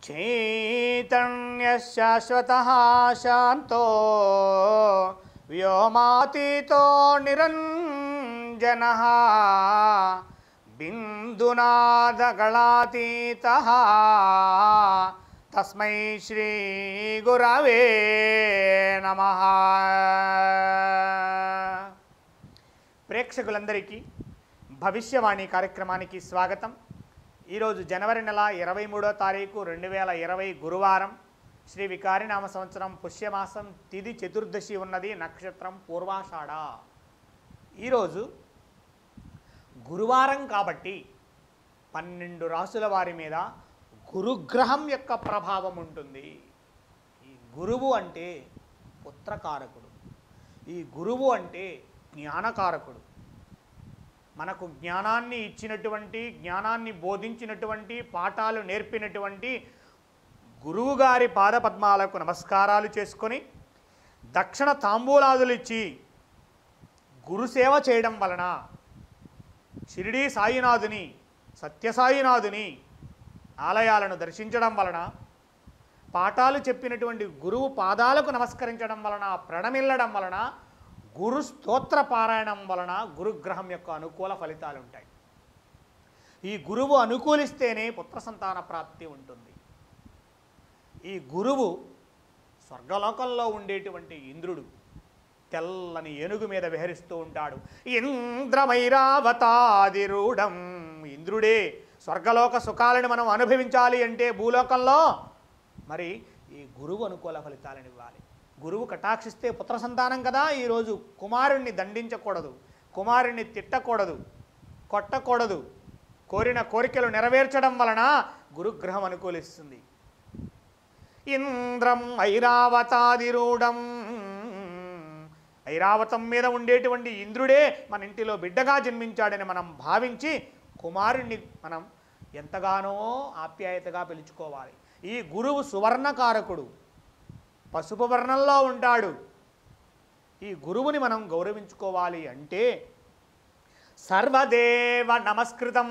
చైతన్యశాశ్వతः శాంతో వ్యోమాతీతో నిరంజనः బిందునాదగళాతీతः తస్మై శ్రీ గురవే నమః ప్రేక్షకులందరికీ భవిష్యవాణి కార్యక్రమానికి స్వాగతం ఈరోజు జనవరి నెల ఇరవై మూడో తారీఖు రెండు వేల ఇరవై గురువారం శ్రీ వికారినామ సంవత్సరం పుష్యమాసం తిది చతుర్దశి ఉన్నది నక్షత్రం పూర్వాషాఢ ఈరోజు గురువారం కాబట్టి పన్నెండు రాసుల వారి మీద గురుగ్రహం యొక్క ప్రభావం ఉంటుంది ఈ గురువు అంటే పుత్రకారకుడు ఈ గురువు అంటే జ్ఞానకారకుడు మనకు జ్ఞానాన్ని ఇచ్చినటువంటి జ్ఞానాన్ని బోధించినటువంటి పాఠాలు నేర్పినటువంటి గురువుగారి పాదపద్మాలకు నమస్కారాలు చేసుకొని దక్షిణ తాంబూలాదులు ఇచ్చి గురుసేవ చేయడం వలన షిరిడీ సాయినాథుని సత్యసాయినాథుని ఆలయాలను దర్శించడం వలన పాఠాలు చెప్పినటువంటి గురువు పాదాలకు నమస్కరించడం వలన ప్రణమిల్లడం వలన గురు స్తోత్ర పారాయణం వలన గురుగ్రహం యొక్క అనుకూల ఫలితాలు ఉంటాయి ఈ గురువు అనుకూలిస్తేనే పుత్ర సంతాన ప్రాప్తి ఉంటుంది ఈ గురువు స్వర్గలోకంలో ఉండేటువంటి ఇంద్రుడు తెల్లని ఏనుగు మీద విహరిస్తూ ఉంటాడు ఇంద్రమైరావతాదిరూఢం ఇంద్రుడే స్వర్గలోక సుఖాలను మనం అనుభవించాలి అంటే భూలోకంలో మరి ఈ గురువు అనుకూల ఫలితాలను ఇవ్వాలి గురువు కటాక్షిస్తే పుత్ర సంతానం కదా ఈరోజు కుమారుణ్ణి దండించకూడదు కుమారుణ్ణి తిట్టకూడదు కొట్టకూడదు కోరిన కోరికలు నెరవేర్చడం వలన గురుగ్రహం అనుకూలిస్తుంది ఇంద్రం ఐరావతాదిరూఢం ఐరావతం మీద ఉండేటువంటి ఇంద్రుడే మన ఇంటిలో బిడ్డగా జన్మించాడని మనం భావించి కుమారుణ్ణి మనం ఎంతగానో ఆప్యాయతగా పిలుచుకోవాలి ఈ గురువు సువర్ణకారకుడు పసుపు వర్ణంలో ఉంటాడు ఈ గురువుని మనం గౌరవించుకోవాలి అంటే సర్వదేవ నమస్కృతం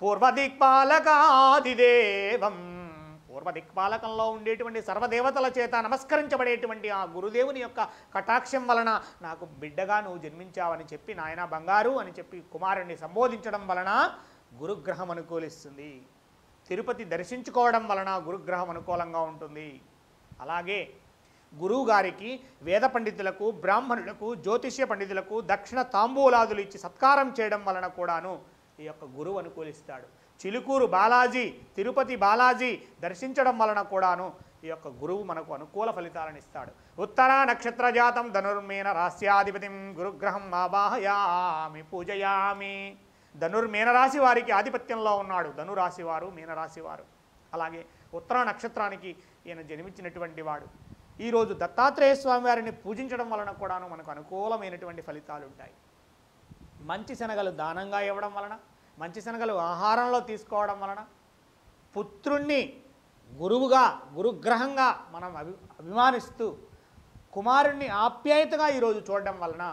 పూర్వదిక్పాలకాదిదేవం పూర్వదిక్పాలకంలో ఉండేటువంటి సర్వదేవతల చేత నమస్కరించబడేటువంటి ఆ గురుదేవుని యొక్క కటాక్షం వలన నాకు బిడ్డగా నువ్వు జన్మించావని చెప్పి నాయన బంగారు అని చెప్పి కుమారుణ్ణి సంబోధించడం వలన గురుగ్రహం అనుకూలిస్తుంది తిరుపతి దర్శించుకోవడం వలన గురుగ్రహం అనుకూలంగా ఉంటుంది అలాగే గురువు గారికి వేద పండితులకు బ్రాహ్మణులకు జ్యోతిష్య పండితులకు దక్షిణ తాంబూలాదులు ఇచ్చి సత్కారం చేయడం వలన కూడాను ఈ యొక్క గురువు అనుకూలిస్తాడు చిలుకూరు బాలాజీ తిరుపతి బాలాజీ దర్శించడం వలన కూడాను ఈ యొక్క గురువు మనకు అనుకూల ఫలితాలను ఇస్తాడు ఉత్తర నక్షత్ర జాతం ధనుర్మేన రాస్యాధిపతిం గురుగ్రహం ఆవాహయామి పూజయామి ధనుర్మీన రాశి వారికి ఆధిపత్యంలో ఉన్నాడు ధనురాశి వారు మీనరాశి వారు అలాగే ఉత్తర నక్షత్రానికి ఈయన జన్మించినటువంటి వాడు ఈరోజు దత్తాత్రేయ స్వామి వారిని పూజించడం వలన కూడాను మనకు అనుకూలమైనటువంటి ఫలితాలు ఉంటాయి మంచి శనగలు దానంగా ఇవ్వడం వలన మంచి శనగలు ఆహారంలో తీసుకోవడం వలన పుత్రుణ్ణి గురువుగా గురుగ్రహంగా మనం అభి అభిమానిస్తూ కుమారుణ్ణి ఆప్యాయతగా ఈరోజు చూడడం వలన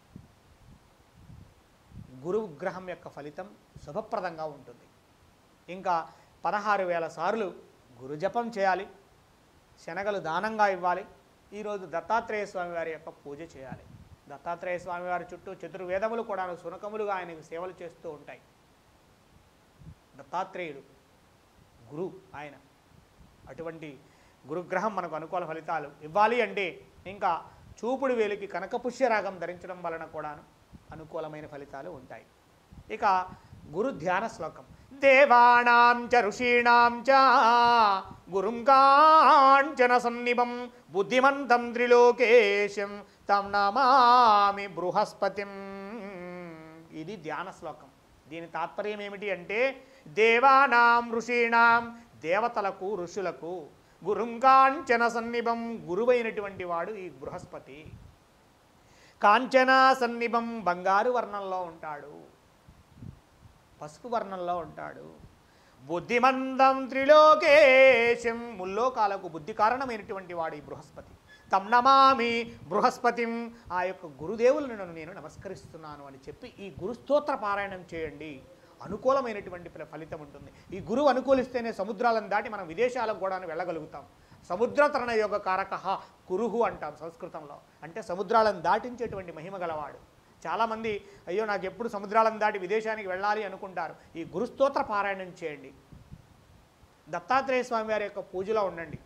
గురువు గ్రహం యొక్క ఫలితం శుభప్రదంగా ఉంటుంది ఇంకా పదహారు వేల సార్లు గురుజపం చేయాలి శనగలు దానంగా ఇవ్వాలి ఈరోజు దత్తాత్రేయ స్వామి వారి యొక్క పూజ చేయాలి దత్తాత్రేయ స్వామి వారి చుట్టూ చతుర్వేదములు కూడా సునకములుగా ఆయనకు సేవలు చేస్తూ ఉంటాయి దత్తాత్రేయుడు గురు ఆయన అటువంటి గురుగ్రహం మనకు అనుకూల ఫలితాలు ఇవ్వాలి అంటే ఇంకా చూపుడు వేలికి కనకపుష్య రాగం ధరించడం వలన కూడాను అనుకూలమైన ఫలితాలు ఉంటాయి ఇక గురు ధ్యాన శ్లోకం దేవానాం చ ఋషీణాం చ గురుం కాంచన సన్నిభం బుద్ధిమంతం త్రిలోకేశం తం నమామి బృహస్పతిం ఇది ధ్యాన శ్లోకం దీని తాత్పర్యం ఏమిటి అంటే దేవానాం ఋషీణాం దేవతలకు ఋషులకు గురుం కాంచన సన్నిభం గురువైనటువంటి వాడు ఈ బృహస్పతి కాంచన సన్నిభం బంగారు వర్ణంలో ఉంటాడు పసుపు వర్ణంలో ఉంటాడు బుద్ధిమందం త్రిలోకేశం ముల్లోకాలకు బుద్ధి కారణమైనటువంటి వాడు ఈ బృహస్పతి తం నమామి బృహస్పతిం ఆ యొక్క గురుదేవులను నేను నమస్కరిస్తున్నాను అని చెప్పి ఈ గురుస్తోత్ర పారాయణం చేయండి అనుకూలమైనటువంటి ఫల- ఫలితం ఉంటుంది ఈ గురువు అనుకూలిస్తేనే సముద్రాలను దాటి మనం విదేశాలకు కూడా వెళ్ళగలుగుతాం సముద్రతరణ యోగ కారక కురుహు అంటాం సంస్కృతంలో అంటే సముద్రాలను దాటించేటువంటి మహిమ గలవాడు చాలామంది అయ్యో నాకు ఎప్పుడు సముద్రాలను దాటి విదేశానికి వెళ్ళాలి అనుకుంటారు ఈ గురుస్తోత్ర పారాయణం చేయండి దత్తాత్రేయ స్వామి వారి యొక్క పూజలో ఉండండి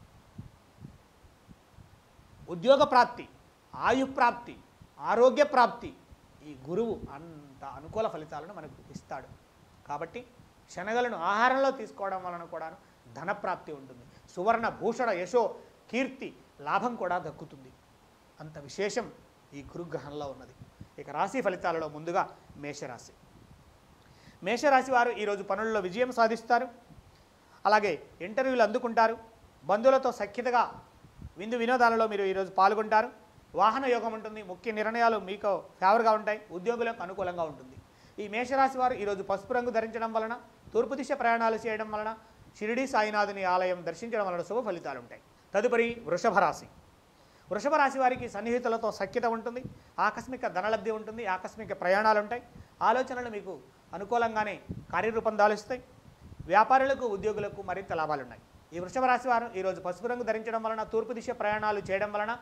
ఉద్యోగ ప్రాప్తి ఆయు ప్రాప్తి ఆరోగ్య ప్రాప్తి ఈ గురువు అంత అనుకూల ఫలితాలను మనకు ఇస్తాడు కాబట్టి శనగలను ఆహారంలో తీసుకోవడం వలన కూడా ధనప్రాప్తి ఉంటుంది సువర్ణ భూషణ యశో కీర్తి లాభం కూడా దక్కుతుంది అంత విశేషం ఈ గురుగ్రహంలో ఉన్నది ఇక రాశి ఫలితాలలో ముందుగా మేషరాశి మేషరాశి వారు ఈరోజు పనుల్లో విజయం సాధిస్తారు అలాగే ఇంటర్వ్యూలు అందుకుంటారు బంధువులతో సఖ్యతగా విందు వినోదాలలో మీరు ఈరోజు పాల్గొంటారు వాహన యోగం ఉంటుంది ముఖ్య నిర్ణయాలు మీకు ఫేవర్గా ఉంటాయి ఉద్యోగులకు అనుకూలంగా ఉంటుంది ఈ మేషరాశి వారు ఈరోజు పసుపు రంగు ధరించడం వలన తూర్పు దిశ ప్రయాణాలు చేయడం వలన షిరిడి సాయినాథుని ఆలయం దర్శించడం వలన శుభ ఫలితాలు ఉంటాయి తదుపరి వృషభ రాశి వృషభ రాశి వారికి సన్నిహితులతో సఖ్యత ఉంటుంది ఆకస్మిక ధనలబ్ధి ఉంటుంది ఆకస్మిక ప్రయాణాలు ఉంటాయి ఆలోచనలు మీకు అనుకూలంగానే కార్యరూపం దాలుస్తాయి వ్యాపారులకు ఉద్యోగులకు మరింత లాభాలు ఉన్నాయి ఈ వృషభ రాశి వారు ఈరోజు పసుపు రంగు ధరించడం వలన తూర్పు దిశ ప్రయాణాలు చేయడం వలన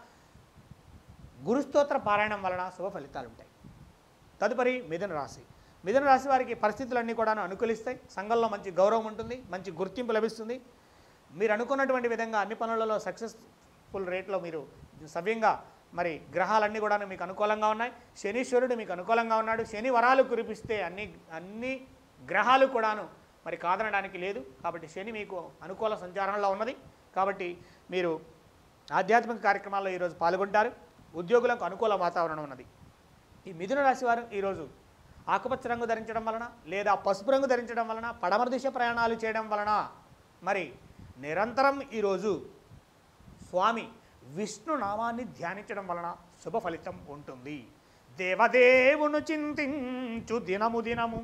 గురుస్తోత్ర పారాయణం వలన శుభ ఫలితాలు ఉంటాయి తదుపరి మిథున రాశి మిథున రాశి వారికి పరిస్థితులన్నీ కూడా అనుకూలిస్తాయి సంఘంలో మంచి గౌరవం ఉంటుంది మంచి గుర్తింపు లభిస్తుంది మీరు అనుకున్నటువంటి విధంగా అన్ని పనులలో సక్సెస్ఫుల్ రేట్లో మీరు సవ్యంగా మరి గ్రహాలన్నీ కూడా మీకు అనుకూలంగా ఉన్నాయి శనీశ్వరుడు మీకు అనుకూలంగా ఉన్నాడు శని వరాలు కురిపిస్తే అన్ని అన్ని గ్రహాలు కూడాను మరి కాదనడానికి లేదు కాబట్టి శని మీకు అనుకూల సంచారంలో ఉన్నది కాబట్టి మీరు ఆధ్యాత్మిక కార్యక్రమాల్లో ఈరోజు పాల్గొంటారు ఉద్యోగులకు అనుకూల వాతావరణం ఉన్నది ఈ మిథున రాశి వారు ఈరోజు ఆకుపచ్చ రంగు ధరించడం వలన లేదా పసుపు రంగు ధరించడం వలన పడమర దిశ ప్రయాణాలు చేయడం వలన మరి నిరంతరం ఈరోజు స్వామి విష్ణు నామాన్ని ధ్యానించడం వలన శుభ ఫలితం ఉంటుంది దేవదేవును చింతించు దినము దినము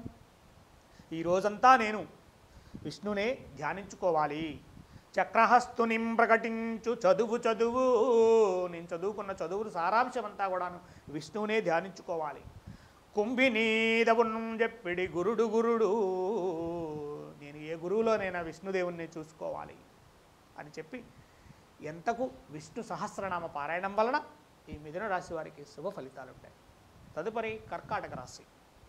ఈ రోజంతా నేను విష్ణునే ధ్యానించుకోవాలి చక్రహస్తునిం ప్రకటించు చదువు చదువు నేను చదువుకున్న చదువులు సారాంశం అంతా కూడాను విష్ణువునే ధ్యానించుకోవాలి కుంభినీదవును చెప్పిడి గురుడు గురుడు నేను ఏ గురువులోనైనా విష్ణుదేవుణ్ణి చూసుకోవాలి అని చెప్పి ఎంతకు విష్ణు సహస్రనామ పారాయణం వలన ఈ మిథున రాశి వారికి శుభ ఫలితాలు ఉంటాయి తదుపరి కర్కాటక రాశి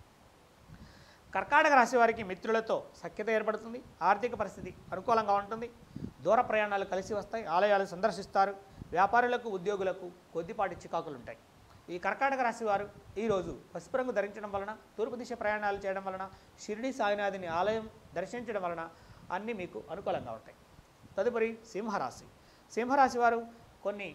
కర్కాటక రాశి వారికి మిత్రులతో సఖ్యత ఏర్పడుతుంది ఆర్థిక పరిస్థితి అనుకూలంగా ఉంటుంది దూర ప్రయాణాలు కలిసి వస్తాయి ఆలయాలు సందర్శిస్తారు వ్యాపారులకు ఉద్యోగులకు కొద్దిపాటి చికాకులు ఉంటాయి ఈ కర్కాటక రాశి వారు ఈరోజు పసుపు రంగు ధరించడం వలన తూర్పు దిశ ప్రయాణాలు చేయడం వలన షిరిడి సాయినాథుని ఆలయం దర్శించడం వలన అన్నీ మీకు అనుకూలంగా ఉంటాయి తదుపరి సింహరాశి సింహరాశి వారు కొన్ని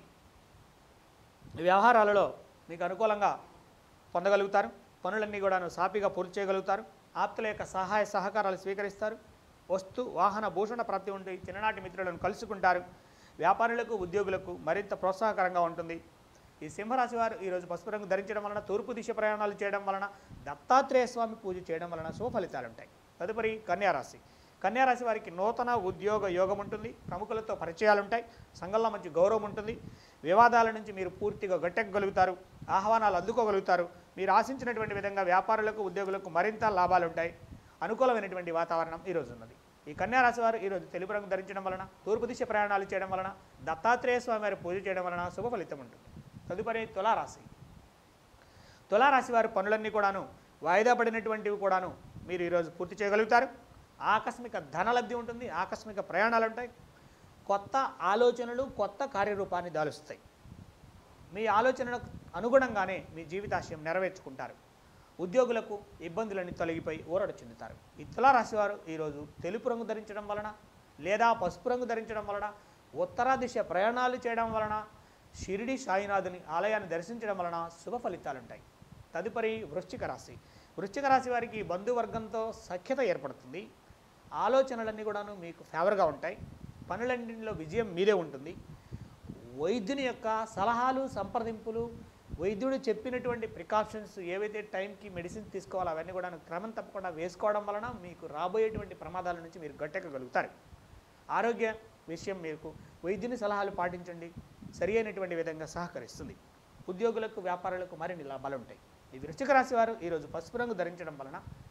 వ్యవహారాలలో మీకు అనుకూలంగా పొందగలుగుతారు పనులన్నీ కూడాను సాపిగా పూర్తి చేయగలుగుతారు ఆప్తుల యొక్క సహాయ సహకారాలు స్వీకరిస్తారు వస్తు వాహన భూషణ ప్రాప్తి ఉండి చిన్ననాటి మిత్రులను కలుసుకుంటారు వ్యాపారులకు ఉద్యోగులకు మరింత ప్రోత్సాహకరంగా ఉంటుంది ఈ సింహరాశి వారు ఈరోజు పసుపు రంగు ధరించడం వలన తూర్పు దిశ ప్రయాణాలు చేయడం వలన దత్తాత్రేయ స్వామి పూజ చేయడం వలన శుభ ఫలితాలు ఉంటాయి తదుపరి కన్యారాశి కన్యారాశి వారికి నూతన ఉద్యోగ యోగం ఉంటుంది ప్రముఖులతో పరిచయాలు ఉంటాయి సంఘంలో మంచి గౌరవం ఉంటుంది వివాదాల నుంచి మీరు పూర్తిగా గట్టెక్కగలుగుతారు ఆహ్వానాలు అందుకోగలుగుతారు మీరు ఆశించినటువంటి విధంగా వ్యాపారులకు ఉద్యోగులకు మరింత లాభాలు ఉంటాయి అనుకూలమైనటువంటి వాతావరణం ఈరోజు ఉన్నది ఈ కన్యారాశి వారు ఈరోజు తెలుపు రంగు ధరించడం వలన తూర్పు దిశ ప్రయాణాలు చేయడం వలన దత్తాత్రేయ స్వామి వారి పూజ చేయడం వలన శుభ ఫలితం ఉంటుంది తదుపరి తులారాశి తులారాశి వారి పనులన్నీ కూడాను వాయిదా పడినటువంటివి కూడాను మీరు ఈరోజు పూర్తి చేయగలుగుతారు ఆకస్మిక ధనలబ్ధి ఉంటుంది ఆకస్మిక ప్రయాణాలు ఉంటాయి కొత్త ఆలోచనలు కొత్త కార్యరూపాన్ని దాలుస్తాయి మీ ఆలోచనలకు అనుగుణంగానే మీ జీవితాశయం నెరవేర్చుకుంటారు ఉద్యోగులకు ఇబ్బందులన్నీ తొలగిపోయి ఊరట చెందుతారు ఈ తులారాశి వారు ఈరోజు తెలుపు రంగు ధరించడం వలన లేదా పసుపు రంగు ధరించడం వలన ఉత్తర దిశ ప్రయాణాలు చేయడం వలన షిరిడి సాయినాథుని ఆలయాన్ని దర్శించడం వలన శుభ ఫలితాలు ఉంటాయి తదుపరి వృశ్చిక రాశి వృశ్చిక రాశి వారికి బంధువర్గంతో సఖ్యత ఏర్పడుతుంది ఆలోచనలన్నీ కూడాను మీకు ఫేవర్గా ఉంటాయి పనులన్నింటిలో విజయం మీదే ఉంటుంది వైద్యుని యొక్క సలహాలు సంప్రదింపులు వైద్యుడు చెప్పినటువంటి ప్రికాషన్స్ ఏవైతే టైంకి మెడిసిన్ తీసుకోవాలో అవన్నీ కూడా క్రమం తప్పకుండా వేసుకోవడం వలన మీకు రాబోయేటువంటి ప్రమాదాల నుంచి మీరు గట్టెక్కగలుగుతారు ఆరోగ్య విషయం మీకు వైద్యుని సలహాలు పాటించండి సరి అయినటువంటి విధంగా సహకరిస్తుంది ఉద్యోగులకు వ్యాపారులకు మరిన్ని లాభాలు ఉంటాయి ఈ వృశ్చిక రాశి వారు ఈరోజు పసుపు రంగు ధరించడం వలన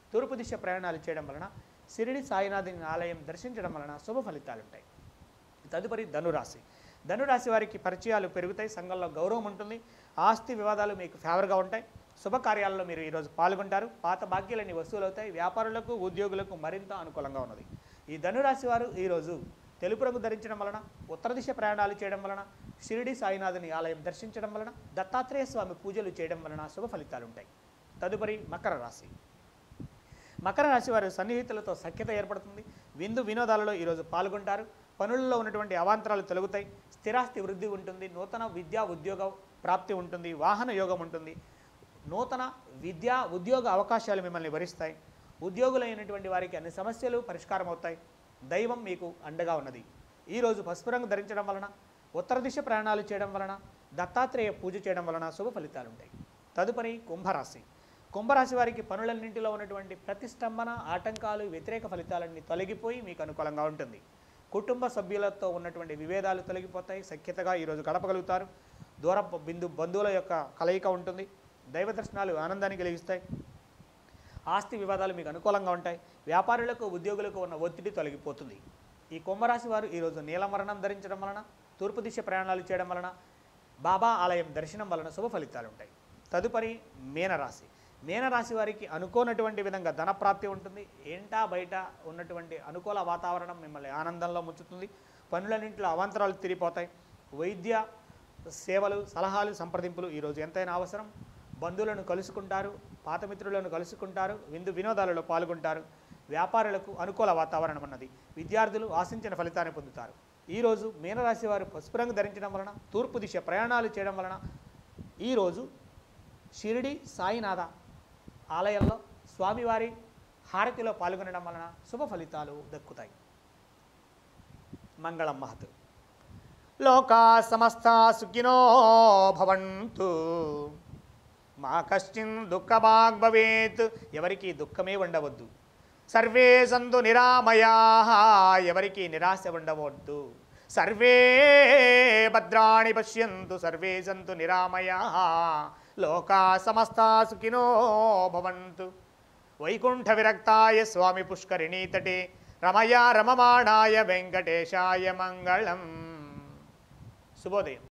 తూర్పు దిశ ప్రయాణాలు చేయడం వలన సిరిడి సాయినాథుని ఆలయం దర్శించడం వలన శుభ ఫలితాలు ఉంటాయి తదుపరి ధనురాశి ధనురాశి వారికి పరిచయాలు పెరుగుతాయి సంఘంలో గౌరవం ఉంటుంది ఆస్తి వివాదాలు మీకు ఫేవర్గా ఉంటాయి శుభకార్యాలలో మీరు ఈరోజు పాల్గొంటారు పాత బాకీలన్నీ వసూలవుతాయి వ్యాపారులకు ఉద్యోగులకు మరింత అనుకూలంగా ఉన్నది ఈ ధనురాశి వారు ఈరోజు తెలుపు రంగు ధరించడం వలన ఉత్తర దిశ ప్రయాణాలు చేయడం వలన షిరిడి సాయినాథుని ఆలయం దర్శించడం వలన దత్తాత్రేయ స్వామి పూజలు చేయడం వలన శుభ ఫలితాలు ఉంటాయి తదుపరి మకర రాశి మకర రాశి వారి సన్నిహితులతో సఖ్యత ఏర్పడుతుంది విందు వినోదాలలో ఈరోజు పాల్గొంటారు పనులలో ఉన్నటువంటి అవాంతరాలు తొలగుతాయి స్థిరాస్తి వృద్ధి ఉంటుంది నూతన విద్యా ఉద్యోగ ప్రాప్తి ఉంటుంది వాహన యోగం ఉంటుంది నూతన విద్యా ఉద్యోగ అవకాశాలు మిమ్మల్ని వరిస్తాయి ఉద్యోగులైనటువంటి వారికి అన్ని సమస్యలు పరిష్కారం అవుతాయి దైవం మీకు అండగా ఉన్నది ఈరోజు పసుపు రంగు ధరించడం వలన ఉత్తర దిశ ప్రయాణాలు చేయడం వలన దత్తాత్రేయ పూజ చేయడం వలన శుభ ఫలితాలు ఉంటాయి తదుపరి కుంభరాశి కుంభరాశి వారికి పనులన్నింటిలో ఉన్నటువంటి ప్రతిష్టంభన ఆటంకాలు వ్యతిరేక ఫలితాలన్నీ తొలగిపోయి మీకు అనుకూలంగా ఉంటుంది కుటుంబ సభ్యులతో ఉన్నటువంటి విభేదాలు తొలగిపోతాయి సఖ్యతగా ఈరోజు గడపగలుగుతారు దూర బిందు బంధువుల యొక్క కలయిక ఉంటుంది దైవ దర్శనాలు ఆనందాన్ని కలిగిస్తాయి ఆస్తి వివాదాలు మీకు అనుకూలంగా ఉంటాయి వ్యాపారులకు ఉద్యోగులకు ఉన్న ఒత్తిడి తొలగిపోతుంది ఈ కుంభరాశి వారు ఈరోజు నీలమరణం ధరించడం వలన తూర్పు దిశ ప్రయాణాలు చేయడం వలన బాబా ఆలయం దర్శనం వలన శుభ ఫలితాలు ఉంటాయి తదుపరి మీనరాశి మీనరాశి వారికి అనుకోనటువంటి విధంగా ధనప్రాప్తి ఉంటుంది ఏంటా బయట ఉన్నటువంటి అనుకూల వాతావరణం మిమ్మల్ని ఆనందంలో ముంచుతుంది పనులన్నింటిలో అవాంతరాలు తిరిగిపోతాయి వైద్య సేవలు సలహాలు సంప్రదింపులు ఈరోజు ఎంతైనా అవసరం బంధువులను కలుసుకుంటారు పాత మిత్రులను కలుసుకుంటారు విందు వినోదాలలో పాల్గొంటారు వ్యాపారులకు అనుకూల వాతావరణం ఉన్నది విద్యార్థులు ఆశించిన ఫలితాన్ని పొందుతారు ఈరోజు మీనరాశి వారు పసుపు రంగు ధరించడం వలన తూర్పు దిశ ప్రయాణాలు చేయడం వలన ఈరోజు షిరిడి సాయినాథ ఆలయంలో స్వామివారి హారతిలో పాల్గొనడం వలన శుభ ఫలితాలు దక్కుతాయి మంగళం మహత్ లోకా సమస్త సుఖినో భవంతు మా కశ్చిన్ దుఃఖభాగ్ భవేత్ ఎవరికి దుఃఖమే ఉండవద్దు సర్వే సంతు నిరామయా ఎవరికి నిరాశ ఉండవద్దు సర్వే భద్రాణి పశ్యంతు సర్వే సంతు నిరామయా లోకా సమస్త సుఖినో భవంతు వైకుంఠ విరక్తాయ స్వామి పుష్కరిణీ తటే రమయా రమమాణాయ వెంకటేశాయ మంగళం శుభోదయం